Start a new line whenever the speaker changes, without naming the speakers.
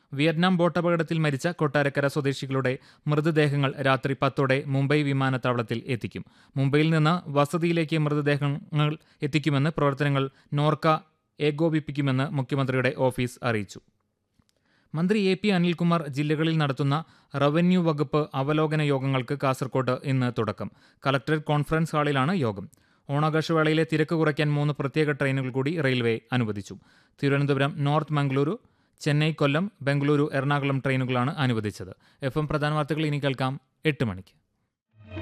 Vietnam ബോട്ടപകടത്തിൽ മരിച്ച കൊട്ടാരക്കര സ്വദേശികളുടെ മൃതദേഹങ്ങൾ രാത്രി പത്തോടെ മുംബൈ വിമാനത്താവളത്തിൽ എത്തിക്കും മുംബൈയിൽ നിന്ന് വസതിയിലേക്ക് മൃതദേഹങ്ങൾ എത്തിക്കുമെന്ന് പ്രവർത്തനങ്ങൾ നോർക്ക ഏകോപിപ്പിക്കുമെന്ന് മുഖ്യമന്ത്രിയുടെ ഓഫീസ് അറിയിച്ചു മന്ത്രി എ പി അനിൽകുമാർ ജില്ലകളിൽ നടത്തുന്ന റവന്യൂ വകുപ്പ് അവലോകന യോഗങ്ങൾക്ക് കാസർകോട്ട് ഇന്ന് തുടക്കം കലക്ടറേറ്റ് കോൺഫറൻസ് ഹാളിലാണ് യോഗം ഓണാഘോഷവേളയിലെ തിരക്ക് കുറയ്ക്കാൻ മൂന്ന് പ്രത്യേക ട്രെയിനുകൾ കൂടി റെയിൽവേ അനുവദിച്ചു തിരുവനന്തപുരം നോർത്ത് മംഗളൂരു ചെന്നൈ കൊല്ലം ബംഗളൂരു എറണാകുളം ട്രെയിനുകളാണ് അനുവദിച്ചത് എഫ് എം പ്രധാന വാർത്തകൾ ഇനി കേൾക്കാം എട്ട് മണിക്ക്